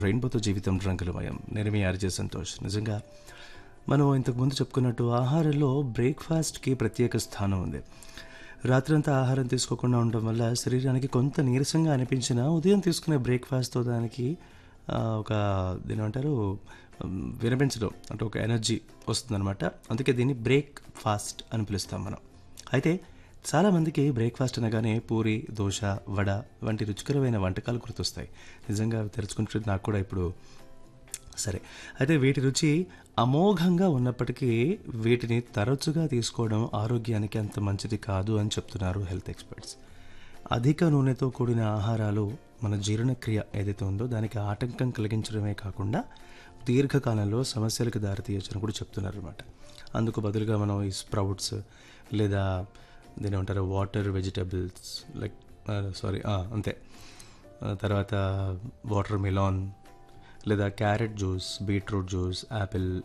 రెయిన్బోతో జీవితం రంగులమయం నేను మీ ఆర్జే సంతోష్ నిజంగా మనం ఇంతకుముందు చెప్పుకున్నట్టు ఆహారంలో బ్రేక్ఫాస్ట్కి ప్రత్యేక స్థానం ఉంది రాత్రంతా ఆహారం తీసుకోకుండా ఉండడం వల్ల శరీరానికి కొంత నీరసంగా అనిపించినా ఉదయం తీసుకునే బ్రేక్ఫాస్ట్తో దానికి ఆ, ఒక దీని ఏమంటారు ఉమ్, వినిపించడం అంటే ఒక ఎనర్జీ వస్తుందన్నమాట అందుకే దీన్ని బ్రేక్ ఫాస్ట్ అని పిలుస్తాం మనం అయితే చాలామందికి బ్రేక్ఫాస్ట్ అనగానే పూరి దోశ వడ వంటి రుచికరమైన వంటకాలు గుర్తొస్తాయి నిజంగా అవి తెరుచుకుంటే నాకు కూడా ఇప్పుడు సరే అయితే వీటి రుచి అమోఘంగా ఉన్నప్పటికీ వీటిని తరచుగా తీసుకోవడం ఆరోగ్యానికి అంత మంచిది కాదు అని చెప్తున్నారు హెల్త్ ఎక్స్పర్ట్స్ అధిక నూనెతో కూడిన ఆహారాలు మన జీర్ణక్రియ ఏదైతే ఉందో దానికి ఆటంకం కలిగించడమే కాకుండా దీర్ఘకాలంలో సమస్యలకు దారితీయచ్చని కూడా చెప్తున్నారు అనమాట అందుకు బదులుగా మనం ఈ స్ప్రౌట్స్ లేదా దీని ఏమంటారు వాటర్ వెజిటబుల్స్ లైక్ సారీ అంతే ఆ, తర్వాత వాటర్ మిలాన్ లేదా carrot juice beetroot juice Apple